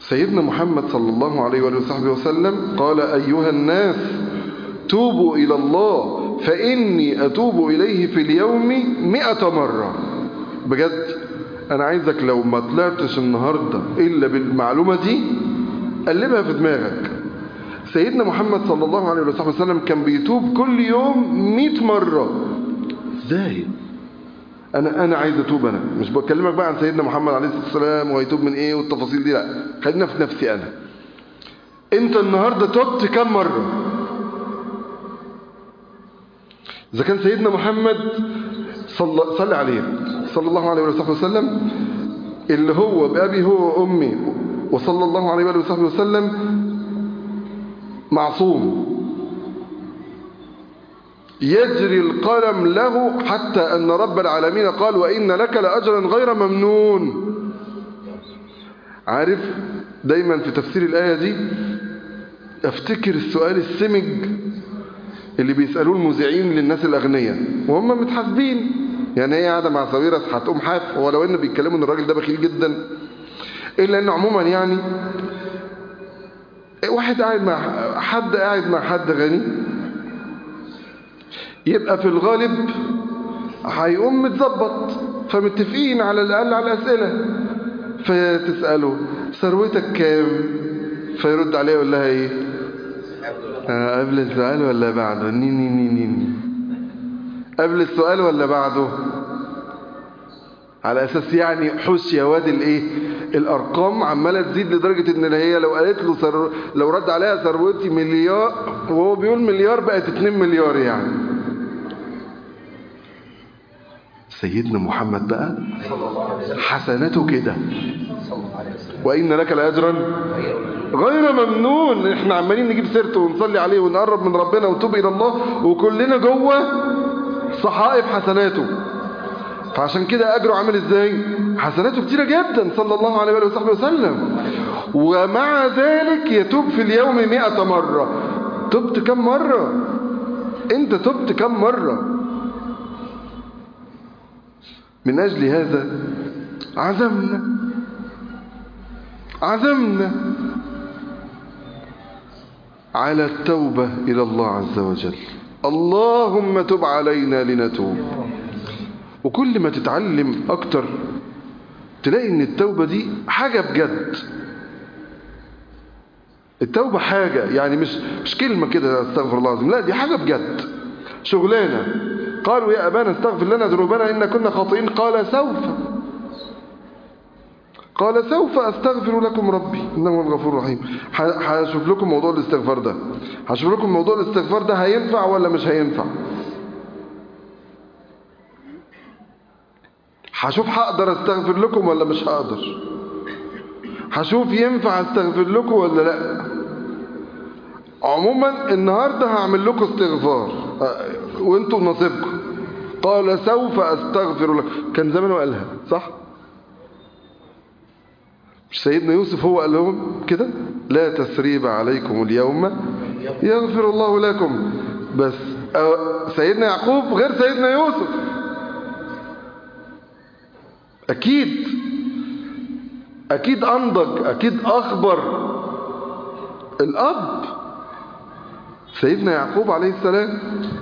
سيدنا محمد صلى الله عليه وآله وصحبه وسلم قال أيها الناس توبوا إلى الله فإني أتوب إليه في اليوم مئة مرة بجد أنا عايزك لو ما طلعتش النهاردة إلا بالمعلومة دي قلبها في دماغك سيدنا محمد صلى الله عليه وصحبه وسلم كان بيتوب كل يوم مئة مرة ازاي انا انا عايز اتوب انا مش بكلمك بقى عن سيدنا محمد عليه الصلاه والسلام وهيتوب من ايه والتفاصيل دي لا خلينا في نفسي انا انت النهارده تبت كم مره اذا كان سيدنا محمد صلى صلى عليه صلى الله عليه وصحبه وسلم اللي هو بابي هو وامي وصلى الله عليه واله وصحبه وسلم معصوم يجري القلم له حتى أن رب العالمين قال وإن لك لأجرا غير ممنون عارف دايما في تفسير الآية دي افتكر السؤال السمج اللي بيسألوه المذيعين للناس الأغنياء وهم متحاسبين يعني هي قاعدة مع ساويرس هتقوم حاف ولو ان بيتكلموا ان الراجل ده بخيل جدا الا انه عموما يعني واحد قاعد مع حد قاعد مع حد غني يبقى في الغالب هيقوم متظبط فمتفقين على الأقل على الأسئلة فتسأله ثروتك كام فيرد عليه يقول لها ايه آه قبل السؤال ولا بعده ني ني ني ني ني قبل السؤال ولا بعده على اساس يعني حوش يا واد الايه الارقام عماله تزيد لدرجه ان هي لو قالت له سر... لو رد عليها ثروتي مليار وهو بيقول مليار بقت 2 مليار يعني سيدنا محمد بقى حسناته كده وإن لك لأجرا غير ممنون احنا عمالين نجيب سيرته ونصلي عليه ونقرب من ربنا ونتوب إلى الله وكلنا جوه صحائف حسناته فعشان كده أجره عامل ازاي حسناته كتيرة جدا صلى الله عليه وآله وصحبه وسلم ومع ذلك يتوب في اليوم مئة مرة تبت كم مرة انت تبت كم مرة من أجل هذا عزمنا عزمنا على التوبة إلى الله عز وجل اللهم تب علينا لنتوب وكل ما تتعلم أكتر تلاقي ان التوبة دي حاجة بجد التوبة حاجة يعني مش مش كلمة كده استغفر الله العظيم لا دي حاجة بجد شغلانة قالوا يا أبانا استغفر لنا ذنوبنا إن كنا خاطئين قال سوف قال سوف أستغفر لكم ربي إنه هو الغفور الرحيم هشوف لكم موضوع الاستغفار ده هشوف لكم موضوع الاستغفار ده هينفع ولا مش هينفع هشوف هقدر استغفر لكم ولا مش هقدر هشوف ينفع استغفر لكم ولا لا عموما النهاردة هعمل لكم استغفار وانتم نصيبكم قال سوف استغفر لكم كان زمانه قالها صح مش سيدنا يوسف هو قال لهم كده لا تسريب عليكم اليوم يغفر الله لكم بس سيدنا يعقوب غير سيدنا يوسف أكيد أكيد أنضج أكيد أخبر الأب سيدنا يعقوب عليه السلام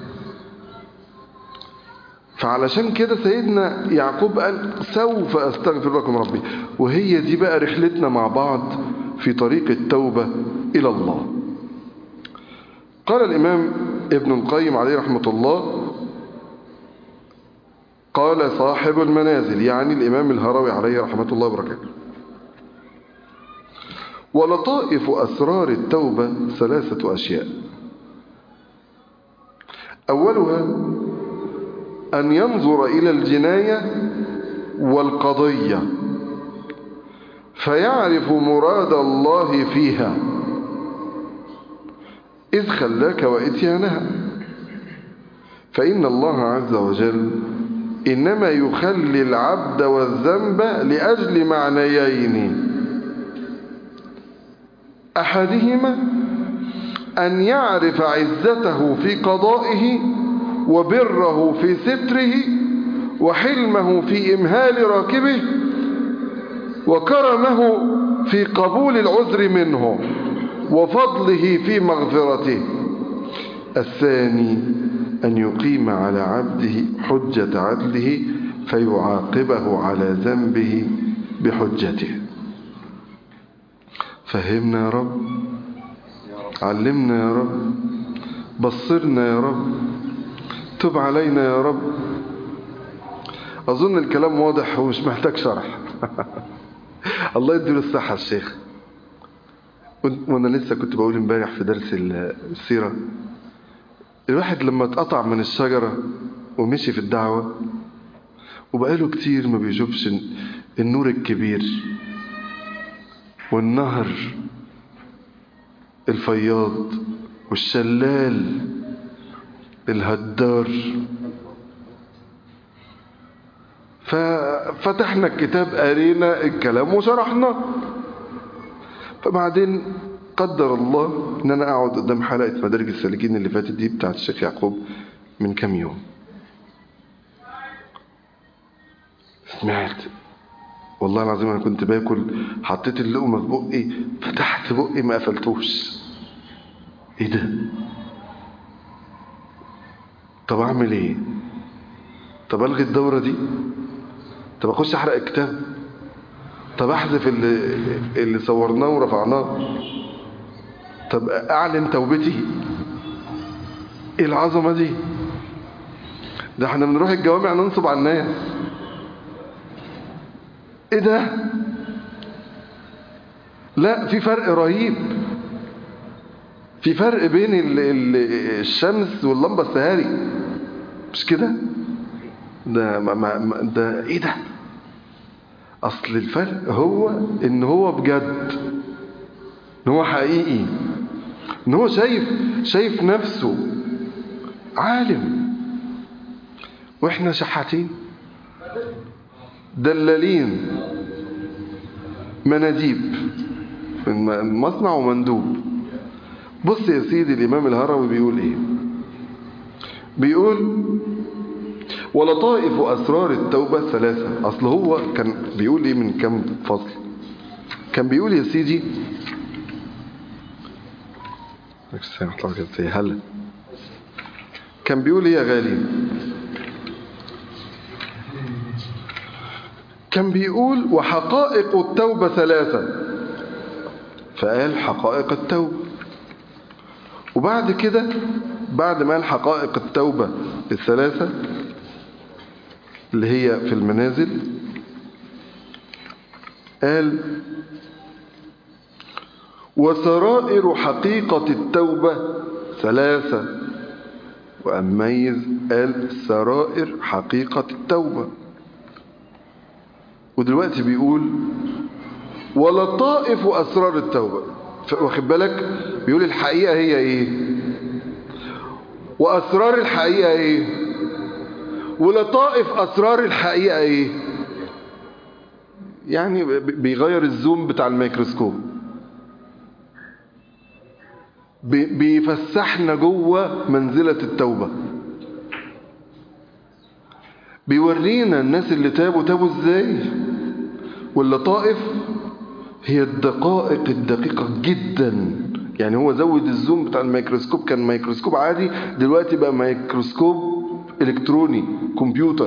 فعلشان كده سيدنا يعقوب قال سوف أستغفر لكم ربي وهي دي بقى رحلتنا مع بعض في طريق التوبة إلى الله قال الإمام ابن القيم عليه رحمة الله قال صاحب المنازل يعني الإمام الهروي عليه رحمة الله وبركاته ولطائف أسرار التوبة ثلاثة أشياء أولها أن ينظر إلى الجناية والقضية فيعرف مراد الله فيها إذ خلاك وإتيانها فإن الله عز وجل إنما يخلي العبد والذنب لأجل معنيين أحدهما أن يعرف عزته في قضائه وبره في ستره وحلمه في إمهال راكبه وكرمه في قبول العذر منه وفضله في مغفرته الثاني أن يقيم على عبده حجة عدله فيعاقبه على ذنبه بحجته فهمنا يا رب علمنا يا رب بصرنا يا رب تب علينا يا رب أظن الكلام واضح ومش محتاج شرح الله يديله الصحة الشيخ وانا لسه كنت بقول امبارح في درس السيرة الواحد لما اتقطع من الشجرة ومشي في الدعوة وبقاله كتير ما بيشوفش النور الكبير والنهر الفياض والشلال الهدار ففتحنا الكتاب قرينا الكلام وشرحناه فبعدين قدر الله ان انا اقعد قدام حلقه مدارج السالكين اللي فاتت دي بتاعت الشيخ يعقوب من كام يوم سمعت والله العظيم انا كنت باكل حطيت اللقمه في بقي فتحت بقي ما قفلتوش ايه ده طب اعمل ايه طب الغي الدوره دي طب اخش احرق الكتاب طب احذف اللي, اللي صورناه ورفعناه طب اعلن توبتي ايه العظمه دي ده احنا بنروح الجوامع ننصب على الناس ايه ده لا في فرق رهيب في فرق بين ال ال الشمس واللمبه السهاري مش كده ده ما ما ده ايه ده اصل الفرق هو ان هو بجد ان هو حقيقي ان هو شايف شايف نفسه عالم واحنا شحاتين دلالين مناديب من مصنع ومندوب بص يا سيدي الامام الهروي بيقول ايه بيقول ولطائف أسرار التوبة ثلاثة أصل هو كان بيقول إيه من كم فصل كان بيقول يا سيدي هلا كان بيقول إيه يا غالي كان بيقول وحقائق التوبة ثلاثة فقال حقائق التوبة وبعد كده بعد ما قال حقائق التوبة الثلاثة اللي هي في المنازل قال وسرائر حقيقة التوبة ثلاثة وأميز قال سرائر حقيقة التوبة ودلوقتي بيقول ولطائف أسرار التوبة واخد بالك بيقول الحقيقة هي ايه وأسرار الحقيقة ايه ولطائف أسرار الحقيقة ايه يعني بيغير الزوم بتاع الميكروسكوب بيفسحنا جوه منزلة التوبة بيورينا الناس اللي تابوا تابوا ازاي واللطائف هي الدقائق الدقيقة جدا يعني هو زود الزوم بتاع الميكروسكوب كان ميكروسكوب عادي دلوقتي بقى ميكروسكوب الكتروني كمبيوتر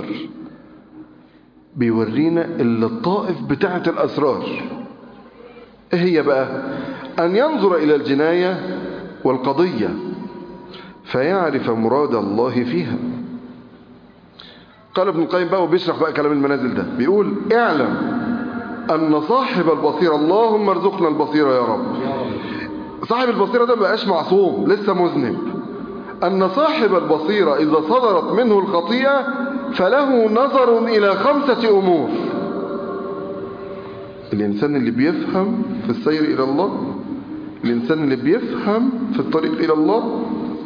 بيورينا اللطائف بتاعة الأسرار ايه هي بقى أن ينظر إلى الجناية والقضية فيعرف مراد الله فيها قال ابن القيم بقى وبيشرح بقى كلام المنازل ده بيقول اعلم أن صاحب البصيرة اللهم ارزقنا البصيرة يا رب صاحب البصيرة ده بقاش معصوم لسه مذنب أن صاحب البصيرة إذا صدرت منه الخطيئة فله نظر إلى خمسة أمور الإنسان اللي بيفهم في السير إلى الله الإنسان اللي بيفهم في الطريق إلى الله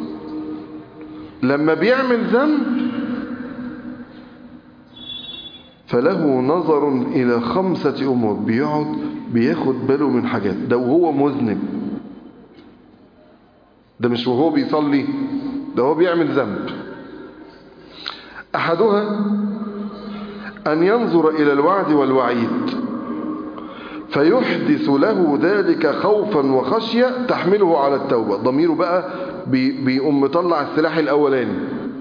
لما بيعمل ذنب فله نظر إلى خمسة أمور بيقعد بياخد باله من حاجات ده وهو مذنب ده مش وهو بيصلي ده هو بيعمل ذنب أحدها أن ينظر إلى الوعد والوعيد فيحدث له ذلك خوفا وخشية تحمله على التوبة ضميره بقى بي بيقوم مطلع السلاح الأولاني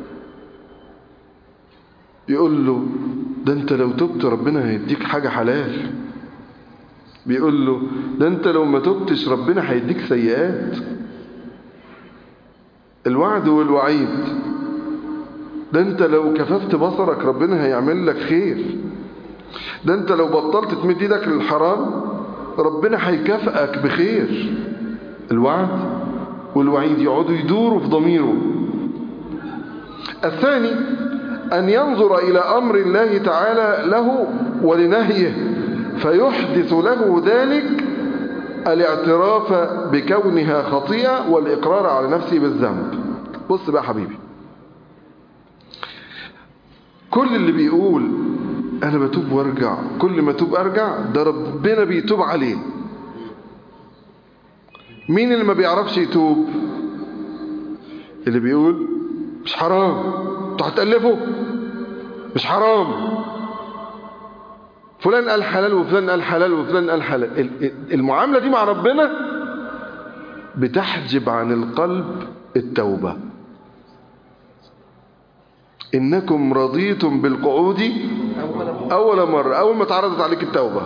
يقول له ده انت لو تبت ربنا هيديك حاجة حلال بيقول له ده انت لو ما تبتش ربنا هيديك سيئات الوعد والوعيد ده انت لو كففت بصرك ربنا هيعمل لك خير ده انت لو بطلت تمد ايدك للحرام ربنا هيكافئك بخير الوعد والوعيد يقعدوا يدوروا في ضميره الثاني أن ينظر إلى أمر الله تعالى له ولنهيه فيحدث له ذلك الاعتراف بكونها خطيئة والإقرار على نفسه بالذنب بص بقى حبيبي كل اللي بيقول أنا بتوب وارجع كل ما توب أرجع ده ربنا بيتوب عليه مين اللي ما بيعرفش يتوب اللي بيقول مش حرام انتوا هتألفوا مش حرام فلان قال حلال وفلان قال حلال وفلان قال حلال المعاملة دي مع ربنا بتحجب عن القلب التوبة إنكم رضيتم بالقعود أول مرة أول ما تعرضت عليك التوبة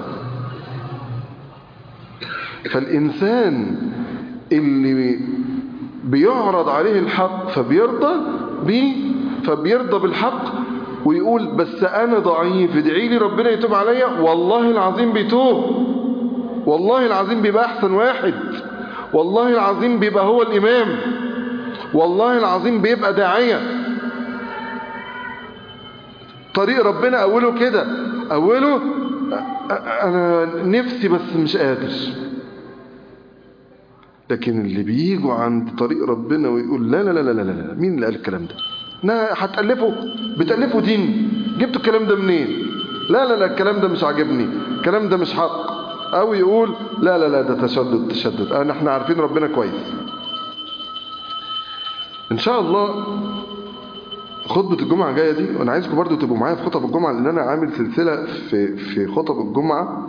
فالإنسان اللي بيعرض عليه الحق فبيرضى بيه فبيرضى بالحق ويقول بس أنا ضعيف ادعي لي ربنا يتوب عليا والله العظيم بيتوب والله العظيم بيبقى أحسن واحد والله العظيم بيبقى هو الإمام والله العظيم بيبقى داعية طريق ربنا أوله كده أوله أنا نفسي بس مش قادر لكن اللي بيجوا عند طريق ربنا ويقول لا لا لا لا لا, لا. مين اللي قال الكلام ده نا هتألفوا بتألفوا دين جبتوا الكلام ده منين لا لا لا الكلام ده مش عاجبني الكلام ده مش حق او يقول لا لا لا ده تشدد تشدد انا احنا عارفين ربنا كويس ان شاء الله خطبة الجمعة الجاية دي وانا عايزكم برضو تبقوا معايا في خطب الجمعة لان انا عامل سلسلة في في خطب الجمعة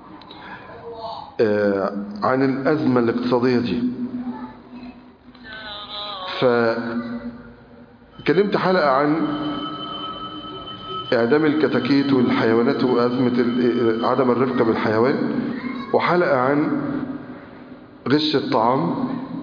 آه عن الأزمة الاقتصادية دي فكلمت حلقة عن إعدام الكتاكيت والحيوانات وأزمة عدم الرفقة بالحيوان وحلقة عن غش الطعام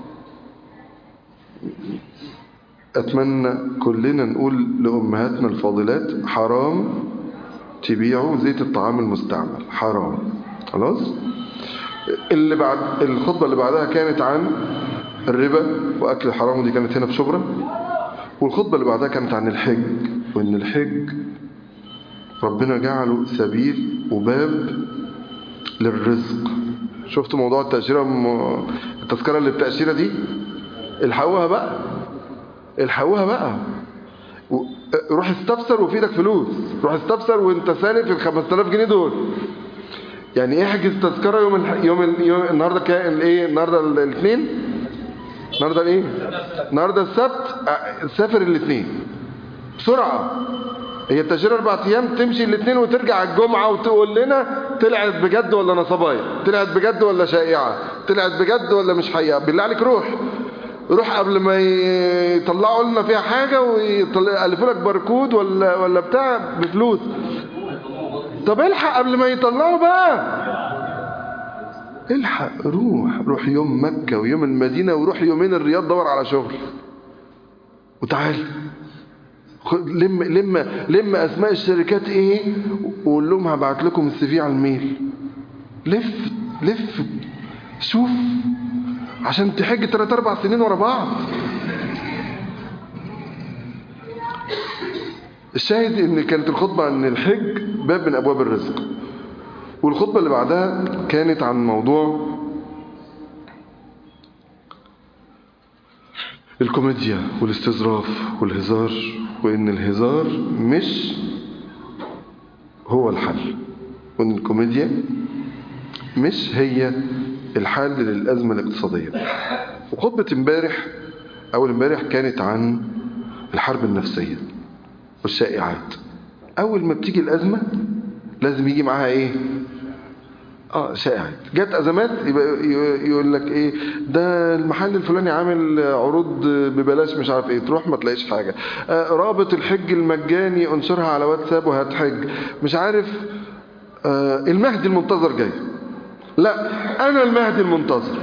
أتمنى كلنا نقول لأمهاتنا الفاضلات حرام تبيعوا زيت الطعام المستعمل حرام خلاص اللي بعد الخطبة اللي بعدها كانت عن الربا وأكل الحرام ودي كانت هنا في شبرا والخطبة اللي بعدها كانت عن الحج وإن الحج ربنا جعله سبيل وباب للرزق شفتوا موضوع التأشيرة التذكرة اللي بتأشيرة دي الحقوها بقى الحقوها بقى روح استفسر وفي ايدك فلوس روح استفسر وانت سالف ال 5000 جنيه دول يعني احجز تذكره يوم الح... يوم, ال... يوم النهارده كام الايه النهارده الاثنين النهارده الايه النهارده السبت سافر الاثنين بسرعه هي التأشيرة أربع أيام تمشي الاثنين وترجع الجمعة وتقول لنا طلعت بجد ولا نصبايا طلعت بجد ولا شائعة طلعت بجد ولا مش حقيقة بالله عليك روح روح قبل ما يطلعوا لنا فيها حاجة ويألفوا لك باركود ولا ولا بتاع بفلوس طب الحق قبل ما يطلعوا بقى الحق روح روح يوم مكة ويوم المدينة وروح يومين الرياض دور على شغل وتعال لم لم لم اسماء الشركات ايه وقول لهم هبعت لكم السي في على الميل لف لف شوف عشان تحج 3 4 سنين ورا بعض الشاهد ان كانت الخطبة عن الحج باب من ابواب الرزق والخطبة اللي بعدها كانت عن موضوع الكوميديا والاستظراف والهزار وان الهزار مش هو الحل وان الكوميديا مش هي الحل للأزمة الاقتصادية وخطبة امبارح أول امبارح كانت عن الحرب النفسية والشائعات أول ما بتيجي الأزمة لازم يجي معاها إيه اه شائعات جت ازمات يبقى ي- يقول لك ايه ده المحل الفلاني عامل عروض ببلاش مش عارف ايه تروح ما تلاقيش حاجه آه رابط الحج المجاني انشرها على واتساب وهتحج مش عارف آه المهدي المنتظر جاي لا انا المهدي المنتظر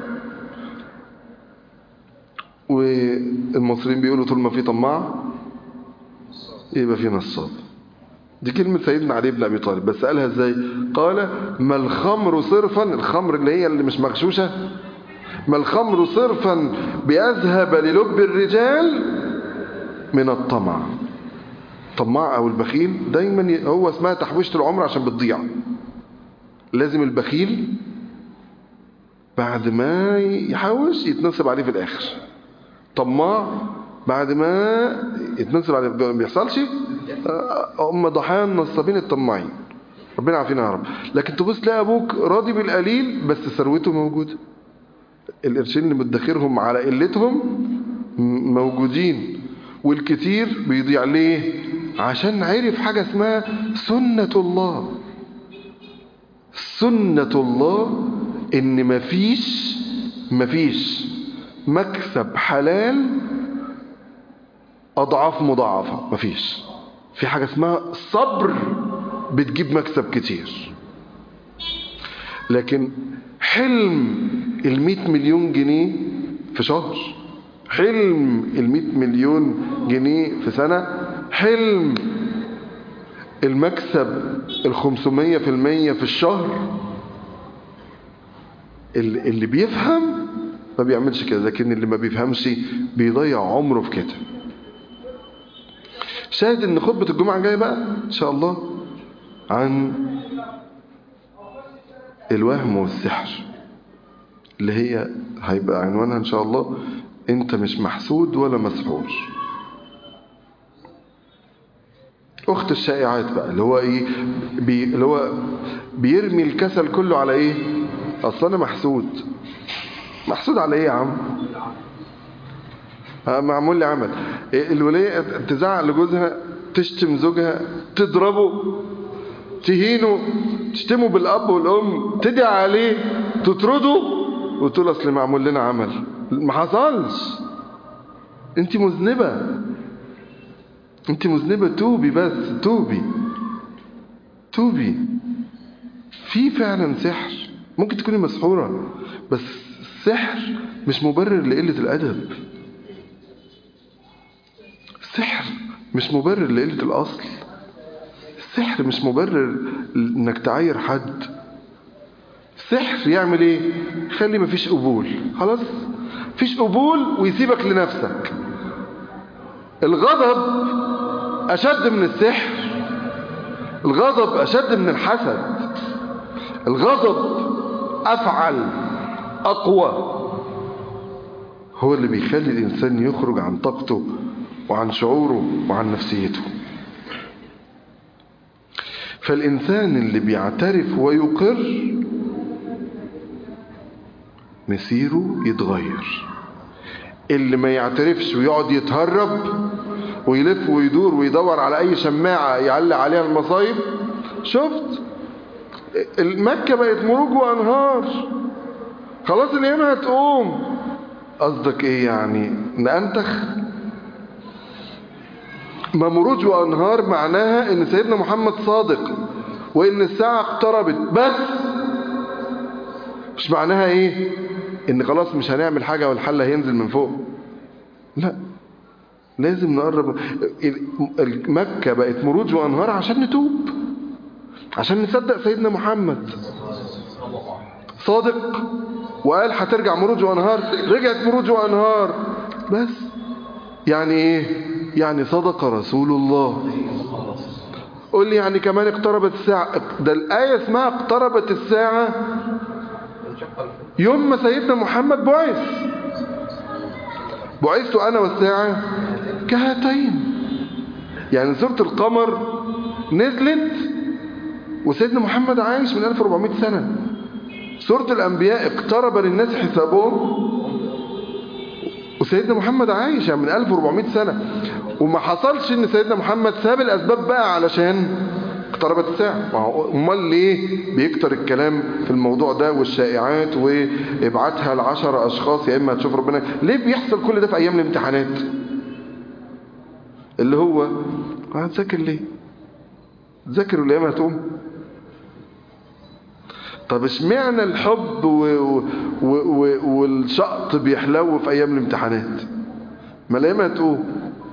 والمصريين بيقولوا طول ما في طماع يبقى في نصاب دي كلمة سيدنا علي بن أبي طالب بس قالها ازاي قال ما الخمر صرفا الخمر اللي هي اللي مش مغشوشة ما الخمر صرفا بيذهب للب الرجال من الطمع طماع أو البخيل دايما ي- هو اسمها تحويشة العمر عشان بتضيع لازم البخيل بعد ما يحوش يتنصب عليه في الآخر طماع بعد ما يتنصب عليه ما بيحصلش آه، هم ضحايا النصابين الطماعين ربنا عافينا يا رب لكن تبص تلاقي ابوك راضي بالقليل بس ثروته موجوده القرشين اللي مدخرهم على قلتهم م- موجودين والكتير بيضيع ليه عشان عرف حاجه اسمها سنه الله سنه الله ان مفيش مفيش مكسب حلال أضعاف مضاعفة مفيش في حاجة اسمها صبر بتجيب مكسب كتير لكن حلم المئة مليون جنيه في شهر حلم المئة مليون جنيه في سنة حلم المكسب الخمسمية في المية في الشهر اللي اللي بيفهم ما بيعملش كده لكن اللي ما بيفهمش بيضيع عمره في كده شاهد ان خطبة الجمعة الجاية بقى ان شاء الله عن الوهم والسحر اللي هي هيبقى عنوانها ان شاء الله انت مش محسود ولا مسحور اخت الشائعات بقى اللي هو ايه بي اللي هو بيرمي الكسل كله على ايه اصل انا محسود محسود على ايه يا عم ها، معمول لي عمل إيه، الولية تزعق لجوزها تشتم زوجها تضربه تهينه تشتمه بالاب والام تدعي عليه تطرده وتقول اصل معمول لنا عمل ما حصلش انت مذنبه انت مذنبه توبي بس توبي توبي في فعلا سحر ممكن تكوني مسحوره بس السحر مش مبرر لقله الادب السحر مش مبرر لقله الاصل السحر مش مبرر انك تعاير حد السحر يعمل ايه يخلي مفيش قبول خلاص مفيش قبول ويسيبك لنفسك الغضب اشد من السحر الغضب اشد من الحسد الغضب افعل اقوى هو اللي بيخلي الانسان يخرج عن طاقته وعن شعوره وعن نفسيته فالإنسان اللي بيعترف ويقر مسيره يتغير اللي ما يعترفش ويقعد يتهرب ويلف ويدور ويدور على أي شماعة يعلق عليها المصايب شفت المكة بقت مروج وأنهار خلاص الأيام هتقوم قصدك ايه يعني نأنتخ ما مروج وأنهار معناها ان سيدنا محمد صادق وان الساعة اقتربت بس مش معناها ايه ان خلاص مش هنعمل حاجة والحل هينزل من فوق لا لازم نقرب مكة بقت مروج وأنهار عشان نتوب عشان نصدق سيدنا محمد صادق وقال هترجع مروج وأنهار رجعت مروج وأنهار بس يعني ايه يعني صدق رسول الله قول لي يعني كمان اقتربت الساعة ده الآية اسمها اقتربت الساعة يوم ما سيدنا محمد بعث بعثت أنا والساعة كهاتين يعني سورة القمر نزلت وسيدنا محمد عايش من 1400 سنة سورة الأنبياء اقترب للناس حسابهم وسيدنا محمد عايش من 1400 سنة وما حصلش ان سيدنا محمد ساب الأسباب بقى علشان اقتربت الساعة ما هو امال ليه بيكتر الكلام في الموضوع ده والشائعات وابعتها لعشر اشخاص يا اما هتشوف ربنا ليه بيحصل كل ده في ايام الامتحانات اللي هو هتذاكر ليه ذاكر الايام هتقوم طب اشمعنى الحب و... و... و... والشقط بيحلو في ايام الامتحانات ما الايام هتقوم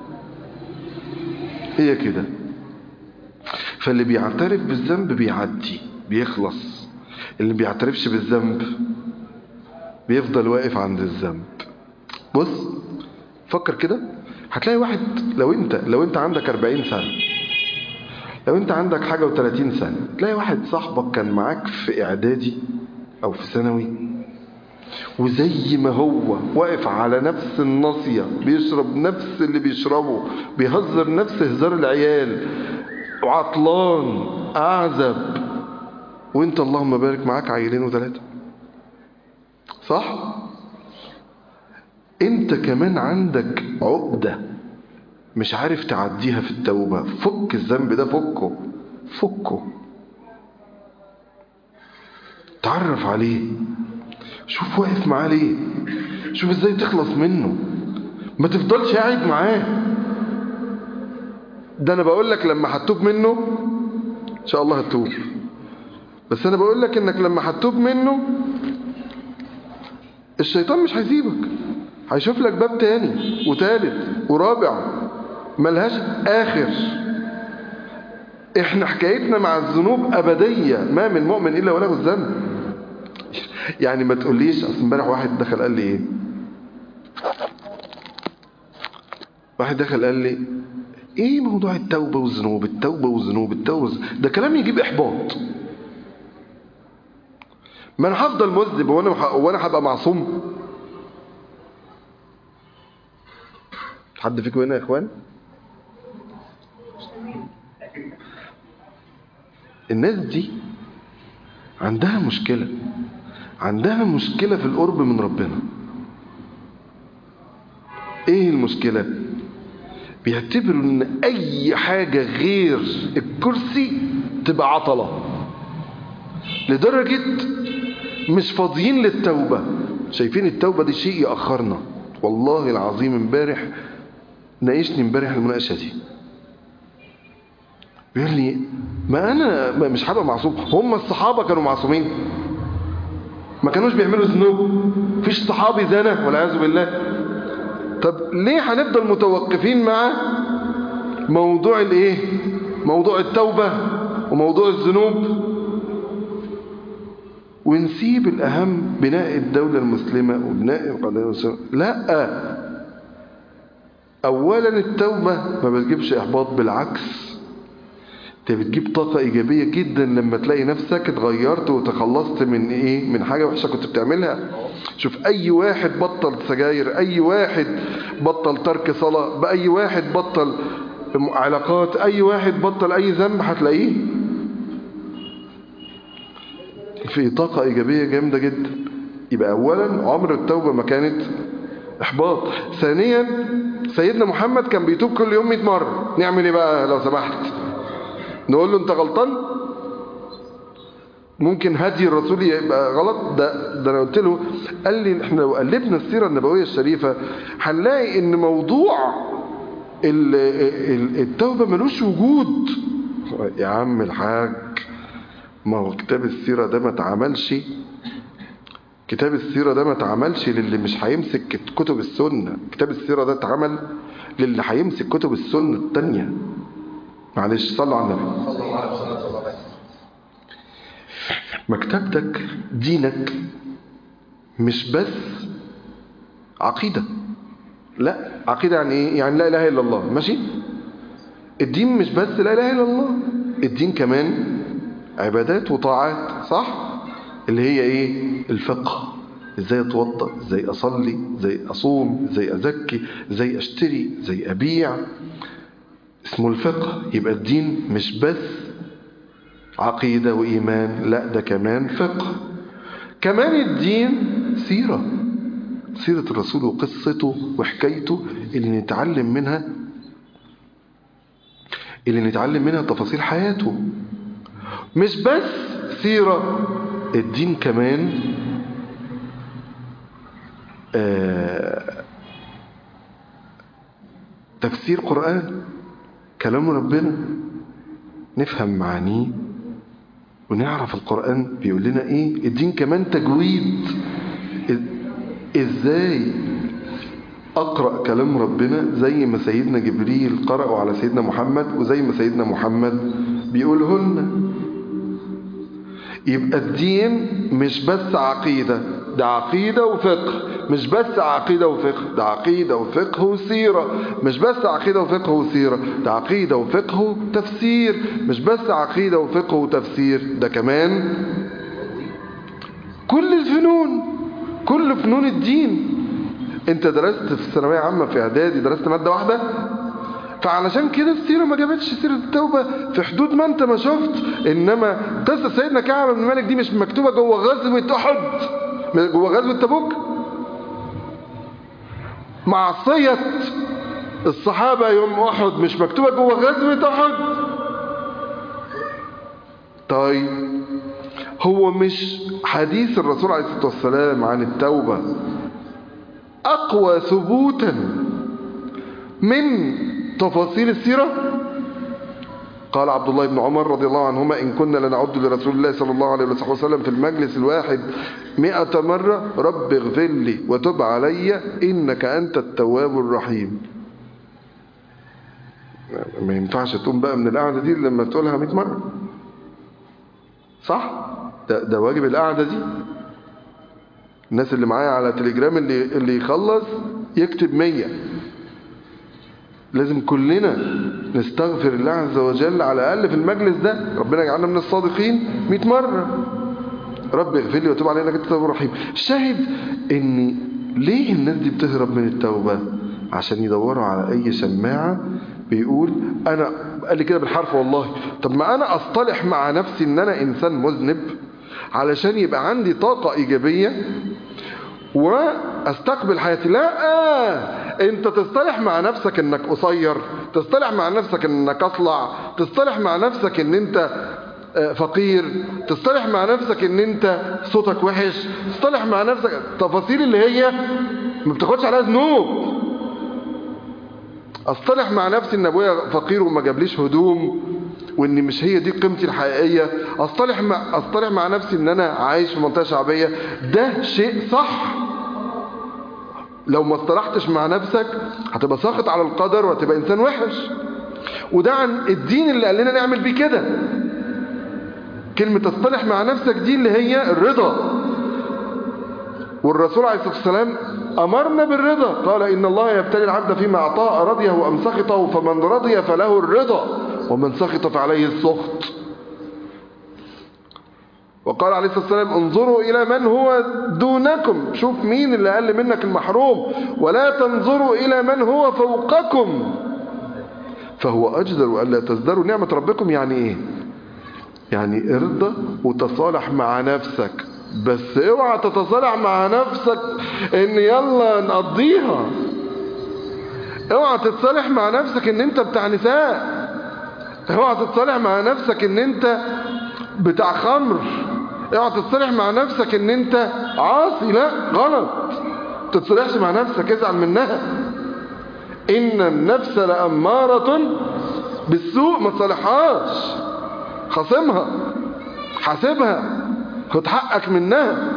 هي كده فاللي بيعترف بالذنب بيعدي بيخلص اللي بيعترفش بالذنب بيفضل واقف عند الذنب بص فكر كده هتلاقي واحد لو انت لو انت عندك 40 سنة لو انت عندك حاجة و30 سنة تلاقي واحد صاحبك كان معاك في اعدادي او في ثانوي وزي ما هو واقف على نفس الناصية بيشرب نفس اللي بيشربه بيهزر نفس هزار العيال وعطلان أعزب وانت اللهم بارك معاك عيلين وثلاثة صح انت كمان عندك عقدة مش عارف تعديها في التوبة فك الذنب ده فكه فكه تعرف عليه شوف واقف معاه ليه شوف ازاي تخلص منه ما تفضلش قاعد معاه ده انا بقول لك لما هتوب منه ان شاء الله هتوب بس انا بقول لك انك لما هتوب منه الشيطان مش هيسيبك هيشوف لك باب تاني وتالت ورابع ملهاش اخر احنا حكايتنا مع الذنوب ابديه ما من مؤمن الا وله الذنب يعني ما تقوليش اصل امبارح واحد دخل قال لي ايه واحد دخل قال لي ايه موضوع التوبه والذنوب التوبه والذنوب التوبه والذنوب. ده كلام يجيب احباط ما انا هفضل مذنب وانا وانا هبقى معصوم حد فيكم هنا يا اخوان الناس دي عندها مشكله عندها مشكلة في القرب من ربنا ايه المشكلة بيعتبروا ان اي حاجة غير الكرسي تبقى عطلة لدرجة مش فاضيين للتوبة شايفين التوبة دي شيء يأخرنا والله العظيم امبارح ناقشني امبارح المناقشة دي بيقول لي ما انا مش هبقى معصوم هم الصحابة كانوا معصومين ما كانوش بيعملوا ذنوب فيش صحابي زنا والعياذ بالله طب ليه هنفضل متوقفين مع موضوع الايه موضوع التوبة وموضوع الذنوب ونسيب الأهم بناء الدولة المسلمة وبناء القضية المسلمة لا أولا التوبة ما بتجيبش إحباط بالعكس انت بتجيب طاقة ايجابية جدا لما تلاقي نفسك اتغيرت وتخلصت من ايه من حاجة وحشة كنت بتعملها شوف اي واحد بطل سجاير اي واحد بطل ترك صلاة باي واحد بطل علاقات اي واحد بطل اي ذنب هتلاقيه في طاقة ايجابية جامدة جدا يبقى اولا عمر التوبة ما كانت احباط ثانيا سيدنا محمد كان بيتوب كل يوم 100 مرة نعمل ايه بقى لو سمحت نقول له انت غلطان ممكن هدي الرسول يبقى غلط ده ده انا قلت له قال لي احنا لو قلبنا السيره النبويه الشريفه هنلاقي ان موضوع التوبه ملوش وجود يا عم الحاج ما هو كتاب السيره ده ما اتعملش كتاب السيره ده ما اتعملش للي مش هيمسك كتب السنه كتاب السيره ده اتعمل للي هيمسك كتب السنه الثانيه معلش صلوا على النبي صلى الله عليه وسلم مكتبتك دينك مش بس عقيدة لا عقيدة يعني ايه يعني لا اله الا الله ماشي الدين مش بس لا اله الا الله الدين كمان عبادات وطاعات صح اللي هي ايه الفقه ازاي اتوضا ازاي اصلي ازاي اصوم ازاي ازكي ازاي اشتري ازاي ابيع اسمه الفقه يبقى الدين مش بس عقيدة وإيمان لا ده كمان فقه كمان الدين سيرة سيرة الرسول وقصته وحكايته اللي نتعلم منها اللي نتعلم منها تفاصيل حياته مش بس سيرة الدين كمان آه تفسير قرآن كلام ربنا نفهم معانيه ونعرف القرآن بيقول لنا ايه الدين كمان تجويد ازاي اقرأ كلام ربنا زي ما سيدنا جبريل قرأوا على سيدنا محمد وزي ما سيدنا محمد بيقوله لنا يبقى الدين مش بس عقيدة ده عقيدة وفقه مش بس عقيدة وفقه ده عقيدة وفقه وسيرة مش بس عقيدة وفقه وسيرة ده عقيدة وفقه وتفسير مش بس عقيدة وفقه وتفسير ده كمان كل الفنون كل فنون الدين انت درست في الثانوية عامة في اعدادي درست مادة واحدة فعلشان كده السيرة ما جابتش سيرة التوبة في حدود ما انت ما شفت انما قصة سيدنا كعب بن مالك دي مش مكتوبة جوه غزوة احد جوه غزوة تبوك معصية الصحابة يوم احد مش مكتوبة جوه غزوة احد طيب هو مش حديث الرسول عليه الصلاة والسلام عن التوبة أقوى ثبوتا من تفاصيل السيرة قال عبد الله بن عمر رضي الله عنهما إن كنا لنعد لرسول الله صلى الله عليه وسلم في المجلس الواحد مئة مرة رب اغفر لي وتب علي إنك أنت التواب الرحيم ما ينفعش تقوم بقى من القعدة دي لما تقولها مئة مرة صح ده, ده واجب القعدة دي الناس اللي معايا على تليجرام اللي, اللي يخلص يكتب مية لازم كلنا نستغفر الله عز وجل على الأقل في المجلس ده ربنا يجعلنا من الصادقين 100 مرة رب اغفر لي وتوب علينا انك انت التواب الرحيم شاهد ان ليه الناس دي بتهرب من التوبة عشان يدوروا على اي شماعة بيقول انا قال لي كده بالحرف والله طب ما انا اصطلح مع نفسي ان انا انسان مذنب علشان يبقى عندي طاقة ايجابية واستقبل حياتي لا آه. انت تصطلح مع نفسك انك قصير تصطلح مع نفسك انك اصلع تصطلح مع نفسك ان انت فقير تصطلح مع نفسك ان انت صوتك وحش تصطلح مع نفسك التفاصيل اللي هي ما بتاخدش عليها ذنوب اصطلح مع نفسي ان ابويا فقير وما جابليش هدوم وان مش هي دي قيمتي الحقيقيه اصطلح مع اصطلح مع نفسي ان انا عايش في منطقه شعبيه ده شيء صح لو ما اصطلحتش مع نفسك هتبقى ساخط على القدر وهتبقى انسان وحش وده عن الدين اللي قال لنا نعمل بيه كده كلمة تصطلح مع نفسك دي اللي هي الرضا والرسول عليه الصلاة والسلام أمرنا بالرضا قال إن الله يبتلي العبد فيما أعطاه رضيه وأم سخطه فمن رضي فله الرضا ومن سخط فعليه السخط وقال عليه الصلاة والسلام انظروا إلى من هو دونكم شوف مين اللي أقل منك المحروم ولا تنظروا إلى من هو فوقكم فهو أجدر ألا تزدروا نعمة ربكم يعني إيه يعني ارضى وتصالح مع نفسك بس اوعى تتصالح مع نفسك ان يلا نقضيها اوعى تتصالح مع نفسك ان انت بتاع نساء اوعى تتصالح مع نفسك ان انت بتاع خمر اوعى تتصالح مع نفسك ان انت عاصي لا غلط تتصالحش مع نفسك ازعل منها ان النفس لأمارة بالسوء ما تصالحهاش خاصمها حاسبها خد حقك منها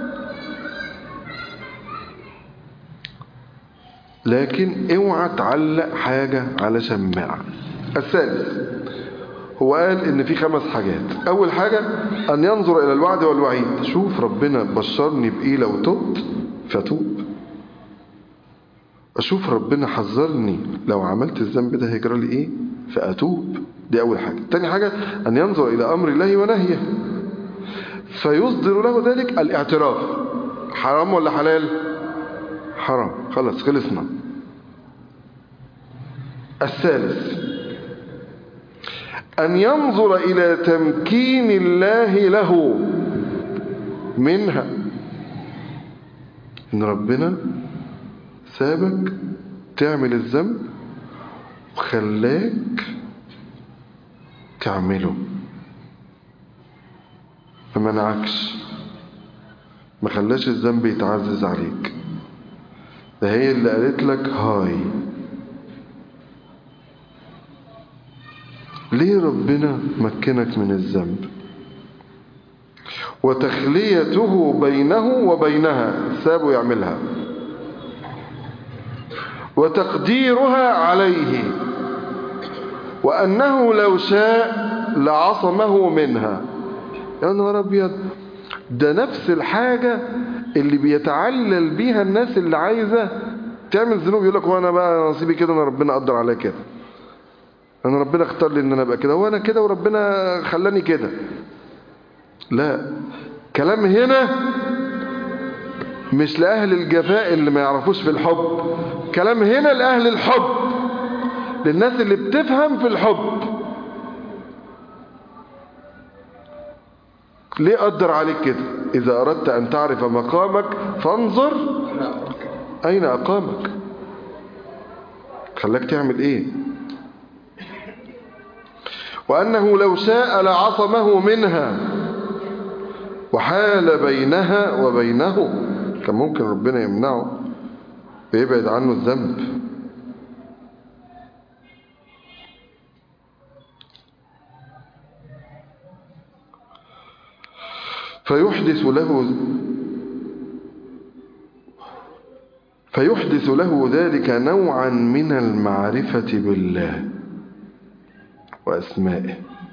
لكن اوعى تعلق حاجة على شماعة الثالث هو قال ان في خمس حاجات اول حاجة ان ينظر الى الوعد والوعيد شوف ربنا بشرني بايه لو تبت فتوب اشوف ربنا حذرني لو عملت الذنب ده هيجرى لي ايه فاتوب دي اول حاجة تاني حاجة ان ينظر الى امر الله ونهيه فيصدر له ذلك الاعتراف حرام ولا حلال حرام خلاص خلصنا الثالث أن ينظر إلى تمكين الله له منها إن ربنا سابك تعمل الذنب وخلاك تعمله ما منعكش ما خلاش الذنب يتعزز عليك ده هي اللي قالت لك هاي ليه ربنا مكنك من الذنب وتخليته بينه وبينها سابه يعملها وتقديرها عليه وأنه لو شاء لعصمه منها يا نهار أبيض ده نفس الحاجة اللي بيتعلل بيها الناس اللي عايزة تعمل ذنوب يقول لك وانا بقى نصيبي كده انا ربنا قدر عليا كده انا ربنا اختار لي ان انا ابقى كده وانا كده وربنا خلاني كده لا كلام هنا مش لأهل الجفاء اللي ما يعرفوش في الحب كلام هنا لأهل الحب للناس اللي بتفهم في الحب ليه قدر عليك كده إذا أردت أن تعرف مقامك فانظر أين أقامك خلاك تعمل إيه وأنه لو شاء لعصمه منها وحال بينها وبينه كان ممكن ربنا يمنعه ويبعد عنه الذنب فيحدث له فيحدث له ذلك نوعا من المعرفة بالله وأسمائه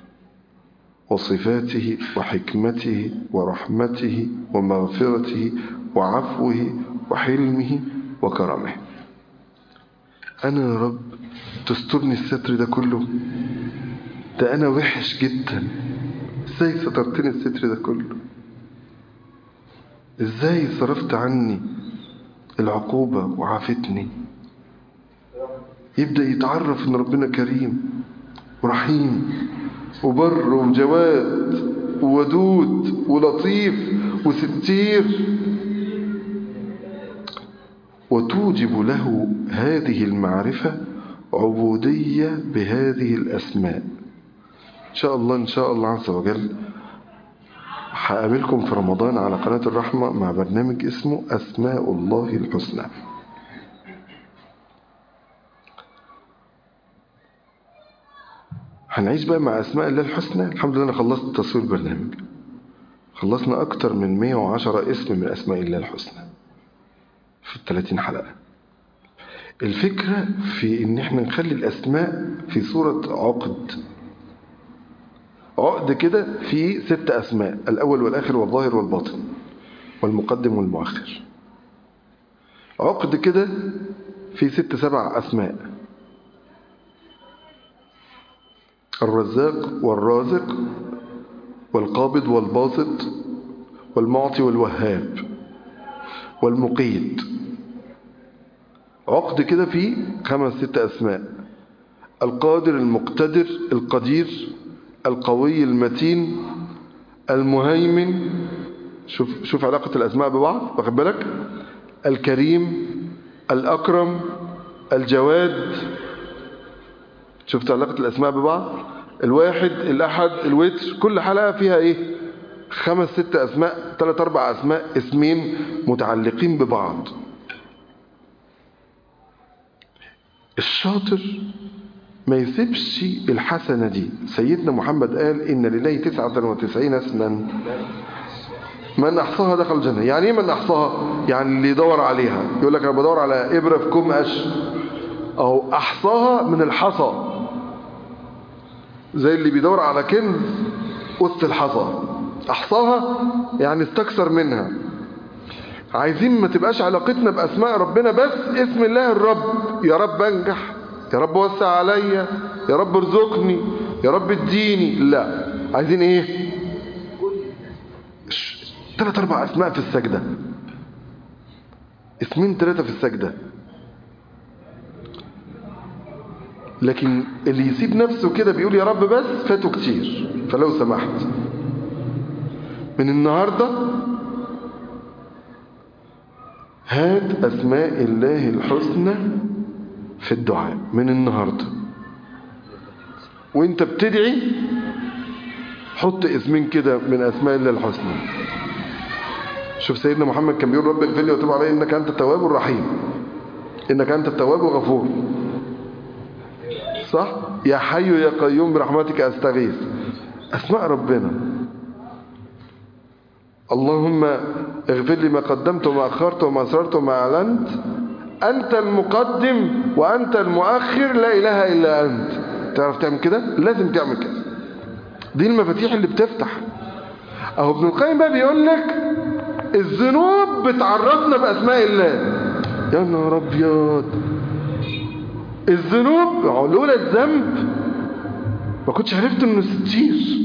وصفاته وحكمته ورحمته ومغفرته وعفوه وحلمه وكرمه أنا يا رب تسترني الستر ده كله ده أنا وحش جدا إزاي سترتني الستر ده كله إزاي صرفت عني العقوبة وعافتني يبدأ يتعرف إن ربنا كريم ورحيم وبر وجواد وودود ولطيف وستير وتوجب له هذه المعرفة عبودية بهذه الأسماء إن شاء الله إن شاء الله عز وجل هقابلكم في رمضان على قناة الرحمة مع برنامج اسمه أسماء الله الحسنى هنعيش بقى مع أسماء الله الحسنى الحمد لله أنا خلصت تصوير البرنامج خلصنا أكتر من 110 اسم من أسماء الله الحسنى في 30 حلقة الفكرة في إن إحنا نخلي الأسماء في صورة عقد عقد كده في ست أسماء الأول والآخر والظاهر والباطن والمقدم والمؤخر عقد كده في ست سبع أسماء الرزاق والرازق والقابض والباسط والمعطي والوهاب والمقيت عقد كده فيه خمس ست أسماء القادر المقتدر القدير القوي المتين المهيمن شوف شوف علاقة الأسماء ببعض واخد بالك الكريم الأكرم الجواد شفت علاقة الأسماء ببعض الواحد الأحد الوتر كل حلقة فيها إيه خمس ست أسماء ثلاث أربع أسماء اسمين متعلقين ببعض الشاطر ما يسيبش الحسنة دي سيدنا محمد قال إن لله تسعة وتسعين اسما من أحصاها دخل الجنة يعني إيه من أحصاها يعني اللي يدور عليها يقول لك أنا بدور على إبرة في كوم قش أو أحصاها من الحصى زي اللي بيدور على كنز وسط الحصى أحصاها يعني استكثر منها عايزين ما تبقاش علاقتنا بأسماء ربنا بس اسم الله الرب يا رب انجح يا رب وسع عليا يا رب ارزقني يا رب اديني لا عايزين ايه ثلاث اربع اسماء في السجدة اسمين ثلاثة في السجدة لكن اللي يسيب نفسه كده بيقول يا رب بس فاته كتير فلو سمحت من النهاردة هات أسماء الله الحسنى في الدعاء من النهاردة وانت بتدعي حط اسمين كده من اسماء الله الحسنى شوف سيدنا محمد كان بيقول رب اغفر لي وتوب علي انك انت التواب الرحيم انك انت التواب الغفور صح يا حي يا قيوم برحمتك استغيث اسماء ربنا اللهم اغفر لي ما قدمت وما اخرت وما اسررت وما اعلنت انت المقدم وانت المؤخر لا اله الا انت تعرف تعمل كده لازم تعمل كده دي المفاتيح اللي بتفتح اهو ابن القيم بقى بيقول لك الذنوب بتعرفنا باسماء الله يا نهار ابيض الذنوب لولا الذنب ما كنتش عرفت انه ستير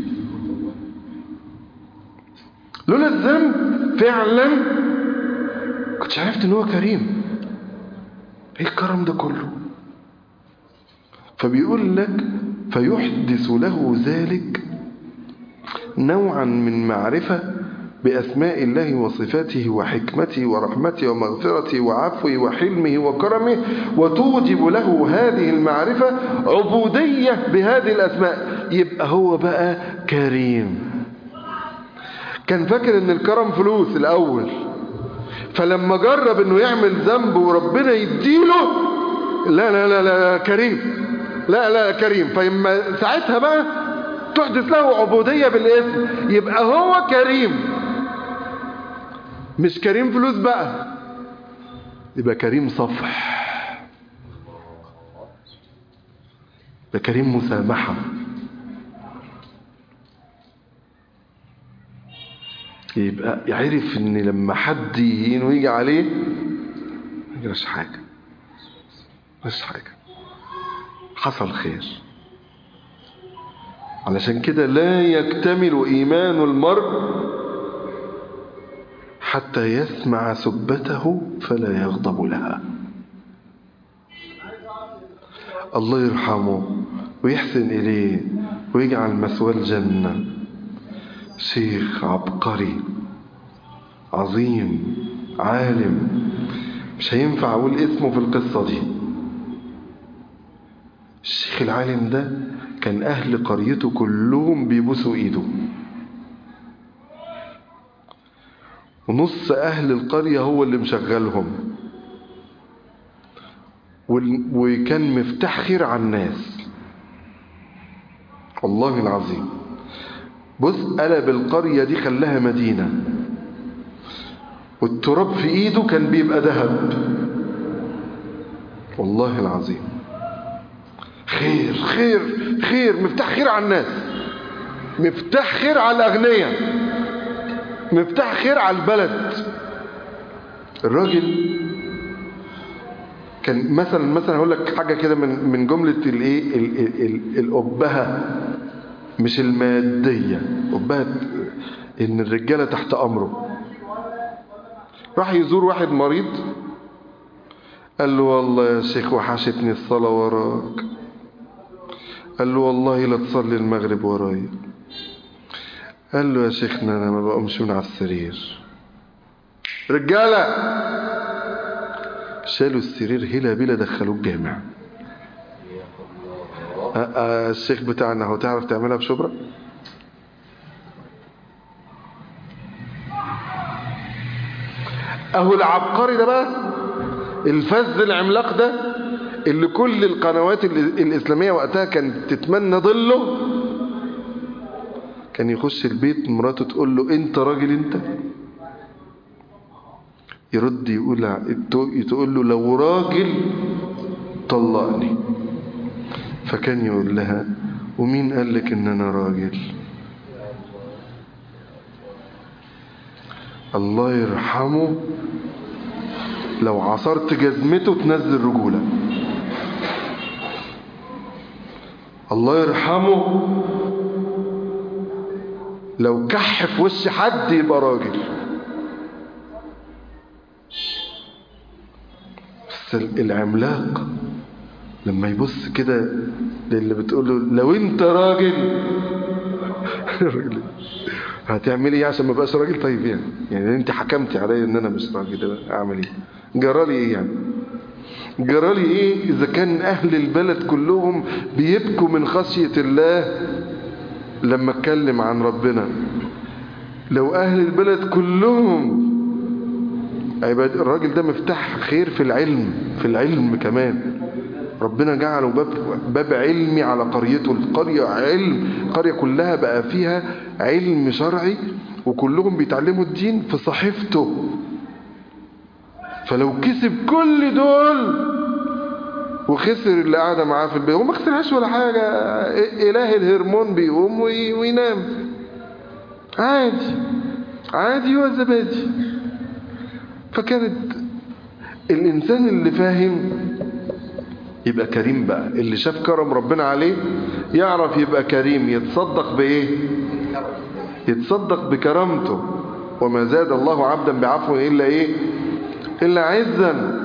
لولا الذنب فعلا كنتش عرفت ان هو كريم ايه الكرم ده كله فبيقول لك فيحدث له ذلك نوعا من معرفة بأسماء الله وصفاته وحكمته ورحمته ومغفرته وعفوه وحلمه وكرمه وتوجب له هذه المعرفة عبودية بهذه الأسماء يبقى هو بقى كريم كان فاكر ان الكرم فلوس الأول فلما جرب انه يعمل ذنب وربنا يديله لا لا لا لا كريم لا لا كريم فإما ساعتها بقى تحدث له عبودية بالاسم يبقى هو كريم مش كريم فلوس بقى يبقى كريم صفح يبقى كريم مسامحة يبقى يعرف ان لما حد يهين ويجي عليه ما يجراش حاجة مش حاجة حصل خير علشان كده لا يكتمل إيمان المرء حتى يسمع سبته فلا يغضب لها الله يرحمه ويحسن إليه ويجعل مثوى الجنة شيخ عبقري عظيم عالم مش هينفع أقول اسمه في القصة دي الشيخ العالم ده كان أهل قريته كلهم بيبوسوا إيده ونص أهل القرية هو اللي مشغلهم وكان مفتاح خير على الناس والله العظيم بص قلب القرية دي خلاها مدينة والتراب في ايده كان بيبقى ذهب والله العظيم خير خير خير مفتاح خير على الناس مفتاح خير على الأغنياء مفتاح خير على البلد الراجل كان مثلا مثلا هقول لك حاجه كده من من جمله الايه الابهه مش الماديه ابهه ان الرجاله تحت امره راح يزور واحد مريض قال له والله يا شيخ وحشتني الصلاه وراك قال له والله لا تصلي المغرب ورايا قال له يا شيخنا انا ما بقومش من على السرير رجاله شالوا السرير هلا بلا دخلوه الجامع الشيخ بتاعنا هو تعرف تعملها بشبرا اهو العبقري ده بقى الفز العملاق ده اللي كل القنوات الاسلاميه وقتها كانت تتمنى ظله كان يخش البيت مراته تقول له انت راجل انت يرد يقول تقول له لو راجل طلقني فكان يقول لها ومين قال لك ان انا راجل الله يرحمه لو عصرت جزمته تنزل رجوله الله يرحمه لو كح في وش حد يبقى راجل بس العملاق لما يبص كده للي بتقول له لو انت راجل هتعمل ايه عشان ما بقاش راجل طيب يعني يعني انت حكمتي عليا ان انا مش راجل اعمل ايه جرالي ايه يعني جرالي ايه اذا كان اهل البلد كلهم بيبكوا من خشية الله لما اتكلم عن ربنا لو اهل البلد كلهم عباد الراجل ده مفتاح خير في العلم في العلم كمان ربنا جعله باب باب علمي على قريته القرية علم القرية كلها بقى فيها علم شرعي وكلهم بيتعلموا الدين في صحيفته فلو كسب كل دول وخسر اللي قاعدة معاه في البيت وما خسرهاش ولا حاجة إله الهرمون بيقوم وينام عادي عادي هو زبادي فكانت الإنسان اللي فاهم يبقى كريم بقى اللي شاف كرم ربنا عليه يعرف يبقى كريم يتصدق بإيه يتصدق بكرامته وما زاد الله عبدا بعفو إلا إيه إلا عزا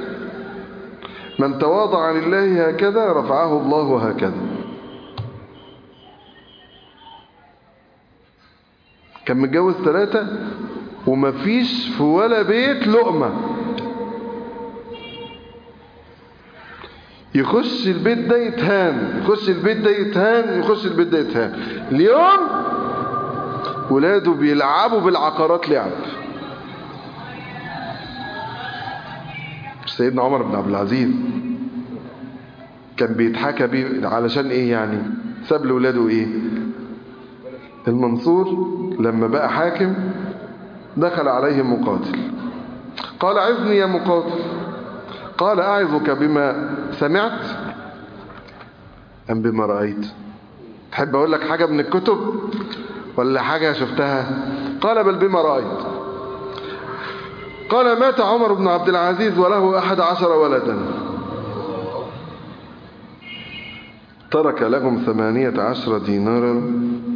من تواضع لله هكذا رفعه الله هكذا كان متجوز ثلاثة ومفيش في ولا بيت لقمة يخش البيت ده يتهان يخش البيت ده يتهان يخش البيت ده يتهان اليوم ولاده بيلعبوا بالعقارات لعب سيدنا عمر بن عبد العزيز كان بيتحكى بيه علشان ايه يعني ساب لاولاده ايه المنصور لما بقى حاكم دخل عليه مقاتل قال عظني يا مقاتل قال أعظك بما سمعت أم بما رأيت تحب أقول لك حاجة من الكتب ولا حاجة شفتها قال بل بما رأيت قال مات عمر بن عبد العزيز وله أحد عشر ولدا ترك لهم ثمانية عشر دينارا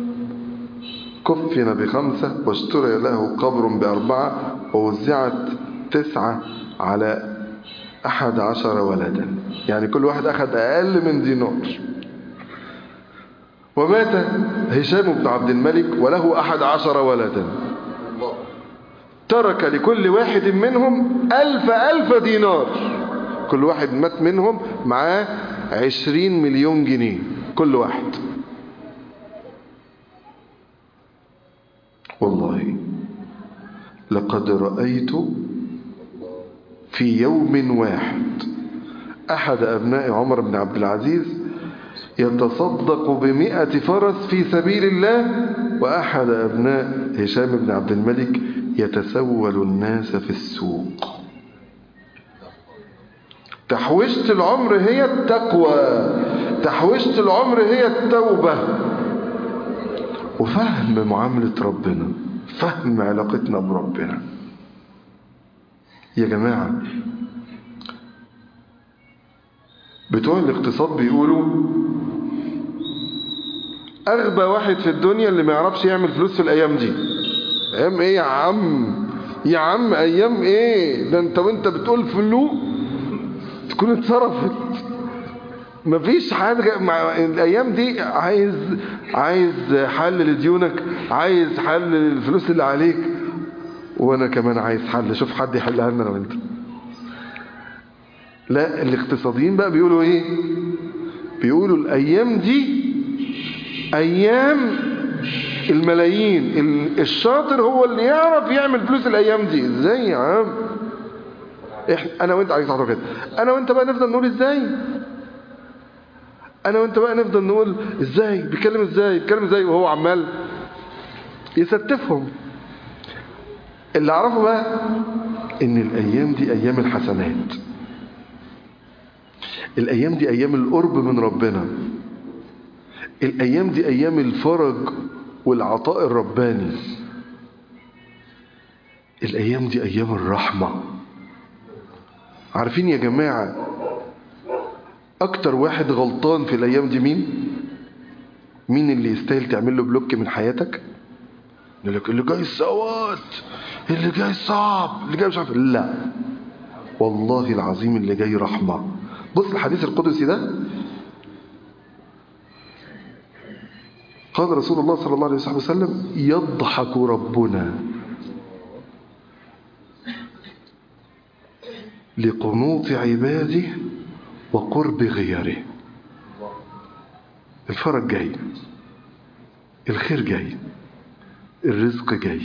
كفن بخمسة واشتري له قبر بأربعة ووزعت تسعة على أحد عشر ولدا يعني كل واحد أخذ أقل من دينار ومات هشام بن عبد الملك وله أحد عشر ولدا ترك لكل واحد منهم ألف ألف دينار كل واحد مات منهم معاه عشرين مليون جنيه كل واحد والله لقد رأيت في يوم واحد أحد أبناء عمر بن عبد العزيز يتصدق بمئة فرس في سبيل الله وأحد أبناء هشام بن عبد الملك يتسول الناس في السوق تحويشة العمر هي التقوى تحويشة العمر هي التوبة وفهم معاملة ربنا فهم علاقتنا بربنا يا جماعة بتوع الاقتصاد بيقولوا أغبى واحد في الدنيا اللي ما يعرفش يعمل فلوس في الأيام دي أيام إيه يا عم يا عم أيام إيه ده أنت وأنت بتقول فلو تكون اتصرفت مفيش حاجة مع الأيام دي عايز عايز حل لديونك عايز حل للفلوس اللي عليك وأنا كمان عايز حل شوف حد يحلها لنا أنا وأنت لا الاقتصاديين بقى بيقولوا ايه بيقولوا الايام دي ايام الملايين الشاطر هو اللي يعرف يعمل فلوس الايام دي ازاي يا عم احنا انا وانت عايز تعرف كده انا وانت بقى نفضل نقول ازاي انا وانت بقى نفضل نقول ازاي بيتكلم ازاي بيتكلم ازاي وهو عمال يستفهم اللي اعرفه بقى ان الايام دي ايام الحسنات الأيام دي أيام القرب من ربنا الأيام دي أيام الفرج والعطاء الرباني الأيام دي أيام الرحمة عارفين يا جماعة أكتر واحد غلطان في الأيام دي مين؟ مين اللي يستاهل تعمل له بلوك من حياتك؟ يقول لك اللي جاي السواد اللي جاي صعب اللي جاي مش عارف لا والله العظيم اللي جاي رحمه بص الحديث القدسي ده قال رسول الله صلى الله عليه وسلم يضحك ربنا لقنوط عباده وقرب غيره الفرج جاي الخير جاي الرزق جاي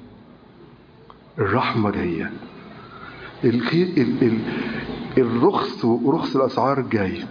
الرحمة جاية الخير ال ال الرخص ورخص الأسعار جاي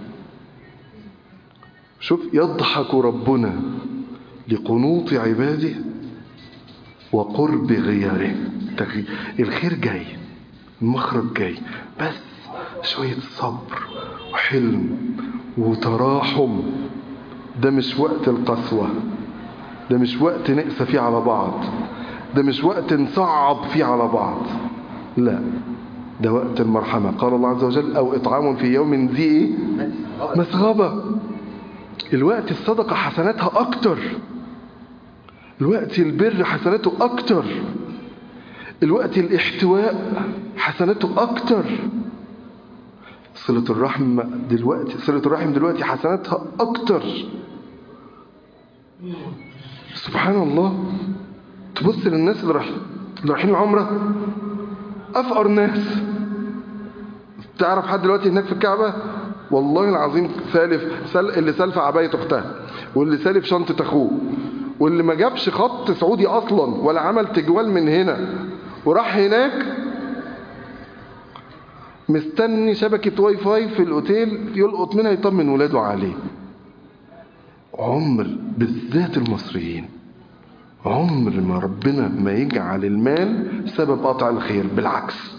شوف يضحك ربنا لقنوط عباده وقرب غياره الخير جاي المخرج جاي بس شوية صبر وحلم وتراحم ده مش وقت القسوة ده مش وقت نقسى فيه على بعض ده مش وقت نصعب فيه على بعض لا ده وقت المرحمة قال الله عز وجل أو إطعام في يوم ذي إيه؟ مسغبة الوقت الصدقة حسناتها أكتر الوقت البر حسناته أكتر الوقت الاحتواء حسناته أكتر صلة الرحم دلوقتي صلة الرحم دلوقتي حسناتها أكتر سبحان الله تبص للناس اللي رايحين اللي رايحين العمرة أفقر ناس تعرف حد دلوقتي هناك في الكعبة والله العظيم سالف سل اللي سالف عباية أختها واللي سالف شنطة أخوه واللي ما جابش خط سعودي أصلا ولا عمل تجوال من هنا وراح هناك مستني شبكة واي فاي في الأوتيل يلقط منها يطمن ولاده عليه عمر بالذات المصريين عمر ما ربنا ما يجعل المال سبب قطع الخير بالعكس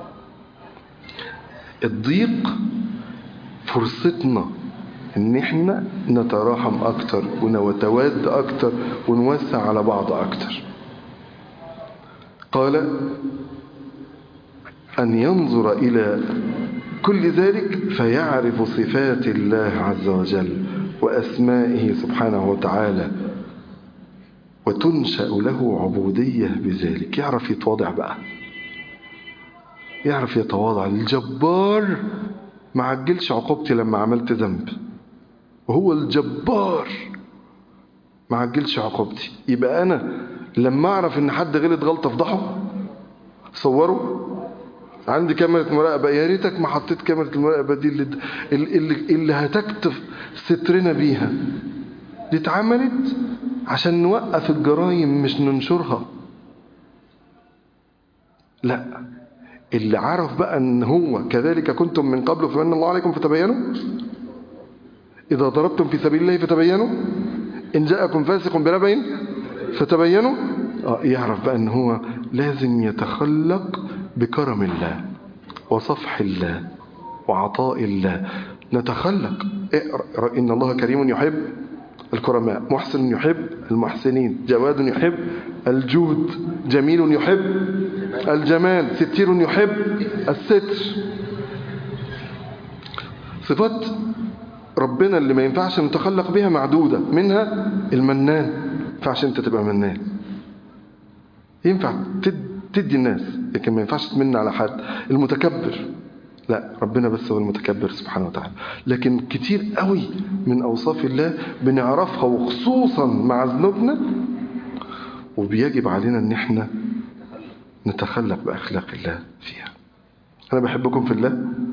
الضيق فرصتنا ان احنا نتراحم اكتر ونتواد اكتر ونوسع على بعض اكتر قال ان ينظر الى كل ذلك فيعرف صفات الله عز وجل واسمائه سبحانه وتعالى وتنشأ له عبودية بذلك يعرف يتواضع بقى يعرف يتواضع الجبار ما عجلش عقوبتي لما عملت ذنب وهو الجبار ما عجلش عقوبتي يبقى أنا لما أعرف إن حد غلط غلطة افضحه صوروا عندي كاميرا مراقبة يا ريتك ما حطيت كاميرا المراقبة دي اللي, اللي, اللي هتكتف سترنا بيها دي اتعملت عشان نوقف الجرائم مش ننشرها لا اللي عرف بقى ان هو كذلك كنتم من قبل فمن الله عليكم فتبينوا اذا ضربتم في سبيل الله فتبينوا ان جاءكم فاسق بنبأ فتبينوا آه يعرف بقى ان هو لازم يتخلق بكرم الله وصفح الله وعطاء الله نتخلق ان الله كريم يحب الكرماء محسن يحب المحسنين جواد يحب الجود جميل يحب الجمال ستير يحب الستر صفات ربنا اللي ما ينفعش نتخلق بها معدودة منها المنان ما ينفعش انت تبقى منان ينفع تدي الناس لكن ما ينفعش تمن على حد المتكبر لا ربنا بس هو المتكبر سبحانه وتعالى لكن كتير قوي من أوصاف الله بنعرفها وخصوصا مع ذنوبنا وبيجب علينا ان احنا نتخلق بأخلاق الله فيها أنا بحبكم في الله